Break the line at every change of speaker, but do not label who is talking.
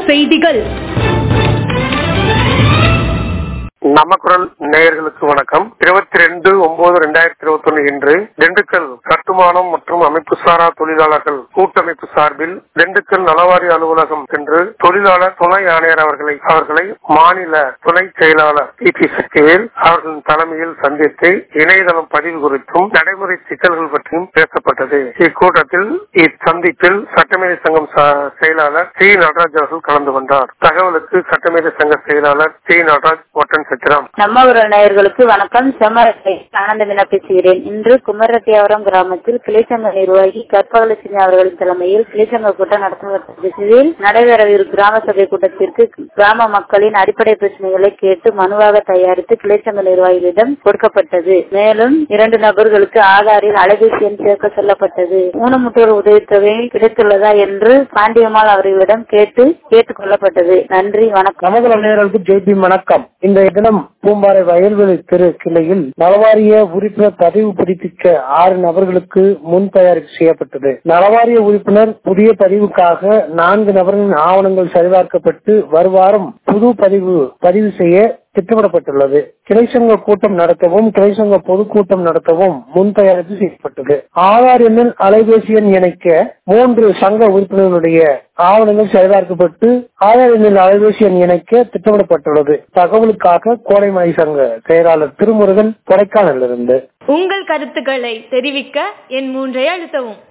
செய்திகள்
நமக்குரல் நேயர்களுக்கு வணக்கம் இருபத்தி ரெண்டு ஒன்பது ரெண்டாயிரத்தி இருபத்தி ஒன்னு இன்று திண்டுக்கல் கட்டுமானம் மற்றும் அமைப்பு சாரா தொழிலாளர்கள் கூட்டமைப்பு சார்பில் திண்டுக்கல் நலவாரி அலுவலகம் சென்று தொழிலாளர் துணை ஆணையர் அவர்களை அவர்களை மாநில துணை செயலாளர் பி பி சக்திவேல் அவர்களின் தலைமையில் சந்தித்து இணையதளம் பதிவு குறித்தும் நடைமுறை சிக்கல்கள் பற்றியும் பேசப்பட்டது இக்கூட்டத்தில் இச்சந்திப்பில் சட்டமேதை சங்கம் ச- செயலாளர் சி நடராஜ் அவர்கள் கலந்து கொண்டார் தகவலுக்கு சட்டமேதை சங்க செயலாளர் சி நடராஜ் ஒட்டன் சத்திரம்
நம்ம ஒரு நேயர்களுக்கு வணக்கம் செம்மரத்தை ஆனந்தமினா பேசுகிறேன் இன்று குமரத்தியாவரம் கிராமத்தில் கிளைச்சங்க நிர்வாகி கற்பகலட்சுமி அவர்களின் தலைமையில் கிளைச்சங்க கூட்டம் நடத்தப்பட்டது இதில் நடைபெறவிருக்கும் கிராம சபை கூட்டத்திற்கு கிராம மக்களின் அடிப்படை பிரச்சனைகளை கேட்டு மனுவாக தயாரித்து கிளைச்சங்க நிர்வாகிகளிடம் கொடுக்கப்பட்டது மேலும் இரண்டு நபர்களுக்கு ஆதாரில் அலைபேசி எண் சேர்க்க சொல்லப்பட்டது ஊனமுற்றோர் உதவித்தொகை கிடைத்துள்ளதா என்று பாண்டியம்மாள் அவர்களிடம் கேட்டு கேட்டுக் கொள்ளப்பட்டது நன்றி வணக்கம்
நமது நேயர்களுக்கு ஜெய்பி வணக்கம் இன்றைய தினம் பூம்பாறை வயல்வெளி தெரு கிளையில் நலவாரிய உறுப்பினர் பதிவு புதுப்பிக்க ஆறு நபர்களுக்கு முன் தயாரிப்பு செய்யப்பட்டது நலவாரிய உறுப்பினர் புதிய பதிவுக்காக நான்கு நபர்களின் ஆவணங்கள் சரிபார்க்கப்பட்டு வருவாரம் புது பதிவு பதிவு செய்ய திட்டமிடப்பட்டுள்ளது கிளைச்சங்க கூட்டம் நடத்தவும் கிளைச்சங்க பொதுக்கூட்டம் நடத்தவும் முன் தயாரிப்பு செய்யப்பட்டது ஆதார் எண்ணில் அலைபேசி எண் இணைக்க மூன்று சங்க உறுப்பினர்களுடைய ஆவணங்கள் சரிபார்க்கப்பட்டு ஆதார் எண்ணில் அலைபேசி எண் இணைக்க திட்டமிடப்பட்டுள்ளது தகவலுக்காக கோடைமலை சங்க செயலாளர் திருமுருகன் கொடைக்கானலிருந்து
உங்கள் கருத்துக்களை தெரிவிக்க என் மூன்றை அழுத்தவும்